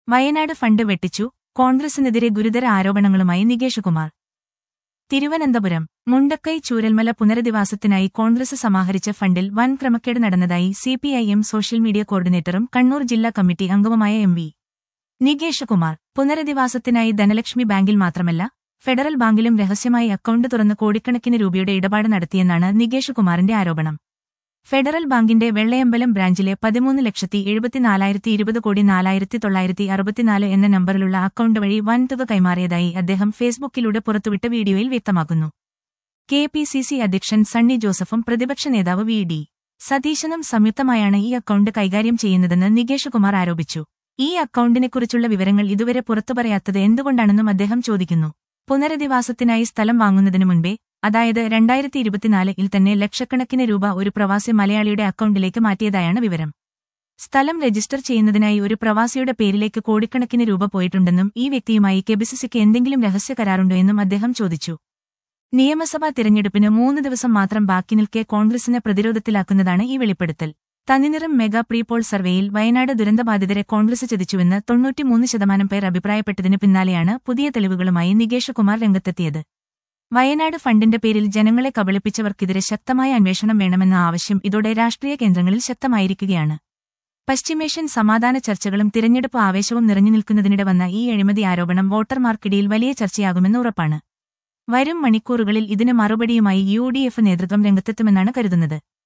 Wayanad fund വെട്ടിച്ചു കോൺഗ്രസിനെതിരെ ഗുരുതര ആരോപണങ്ങളുമായി നികേഷ് കുമാർ തിരുവനന്തപുരം മുണ്ടക്കൈ ചൂരൽമല പുനരധിവാസത്തിനായി കോൺഗ്രസ് സമാഹരിച്ച ഫണ്ടിൽ വൻ ക്രമക്കേട് നടന്നതായി സിപിഐഎം സോഷ്യൽ മീഡിയ കോർഡിനേറ്ററും കണ്ണൂർ ജില്ലാ കമ്മിറ്റി അംഗവുമായ എം വി നികേഷ് കുമാർ പുനരധിവാസത്തിനായി ധനലക്ഷ്മി ബാങ്കിൽ മാത്രമല്ല ഫെഡറൽ ബാങ്കിലും രഹസ്യമായി അക്കൗണ്ട് തുറന്ന് കോടിക്കണക്കിന് രൂപയുടെ ഇടപാട് നടത്തിയെന്നാണ് നികേഷ് കുമാറിന്റെ ആരോപണം ഫെഡറൽ ബാങ്കിന്റെ വെള്ളയമ്പലം ബ്രാഞ്ചിലെ പതിമൂന്ന് ലക്ഷത്തി എഴുപത്തിനാലായിരത്തി ഇരുപത് കോടി നാലായിരത്തി തൊള്ളായിരത്തി അറുപത്തിനാല് എന്ന നമ്പറിലുള്ള അക്കൗണ്ട് വഴി വൻതുക കൈമാറിയതായി അദ്ദേഹം ഫേസ്ബുക്കിലൂടെ പുറത്തുവിട്ട വീഡിയോയിൽ വ്യക്തമാക്കുന്നു കെ പി സി സി അധ്യക്ഷൻ സണ്ണി ജോസഫും പ്രതിപക്ഷ നേതാവ് വി ഡി സതീശനും സംയുക്തമായാണ് ഈ അക്കൗണ്ട് കൈകാര്യം ചെയ്യുന്നതെന്ന് നികേഷ് കുമാർ ആരോപിച്ചു ഈ അക്കൗണ്ടിനെക്കുറിച്ചുള്ള വിവരങ്ങൾ ഇതുവരെ പുറത്തുപറയാത്തത് എന്തുകൊണ്ടാണെന്നും അദ്ദേഹം ചോദിക്കുന്നു പുനരധിവാസത്തിനായി സ്ഥലം വാങ്ങുന്നതിനു മുൻപേ അതായത് രണ്ടായിരത്തി ഇരുപത്തിനാലിൽ തന്നെ ലക്ഷക്കണക്കിന് രൂപ ഒരു പ്രവാസി മലയാളിയുടെ അക്കൗണ്ടിലേക്ക് മാറ്റിയതായാണ് വിവരം സ്ഥലം രജിസ്റ്റർ ചെയ്യുന്നതിനായി ഒരു പ്രവാസിയുടെ പേരിലേക്ക് കോടിക്കണക്കിന് രൂപ പോയിട്ടുണ്ടെന്നും ഈ വ്യക്തിയുമായി കെബിസിസിക്ക് എന്തെങ്കിലും രഹസ്യ കരാറുണ്ടോ എന്നും അദ്ദേഹം ചോദിച്ചു നിയമസഭാ തിരഞ്ഞെടുപ്പിന് മൂന്ന് ദിവസം മാത്രം ബാക്കി നിൽക്കെ കോൺഗ്രസിനെ പ്രതിരോധത്തിലാക്കുന്നതാണ് ഈ വെളിപ്പെടുത്തൽ തനിനിറം മെഗാ പ്രീപോൾ സർവേയിൽ വയനാട് ദുരന്തബാധിതരെ കോൺഗ്രസ് ചതിച്ചുവെന്ന് തൊണ്ണൂറ്റിമൂന്ന് ശതമാനം പേർ അഭിപ്രായപ്പെട്ടതിന് പിന്നാലെയാണ് പുതിയ തെളിവുകളുമായി നികേഷ് കുമാർ രംഗത്തെത്തിയത് വയനാട് ഫണ്ടിന്റെ പേരിൽ ജനങ്ങളെ കബളിപ്പിച്ചവർക്കെതിരെ ശക്തമായ അന്വേഷണം വേണമെന്ന ആവശ്യം ഇതോടെ രാഷ്ട്രീയ കേന്ദ്രങ്ങളിൽ ശക്തമായിരിക്കുകയാണ് പശ്ചിമേഷ്യൻ സമാധാന ചർച്ചകളും തിരഞ്ഞെടുപ്പ് ആവേശവും നിറഞ്ഞു നിൽക്കുന്നതിനിടെ വന്ന ഈ അഴിമതി ആരോപണം വോട്ടർമാർക്കിടയിൽ വലിയ ചർച്ചയാകുമെന്ന് ഉറപ്പാണ് വരും മണിക്കൂറുകളിൽ ഇതിന് മറുപടിയുമായി യു ഡി എഫ് നേതൃത്വം രംഗത്തെത്തുമെന്നാണ് കരുതുന്നത്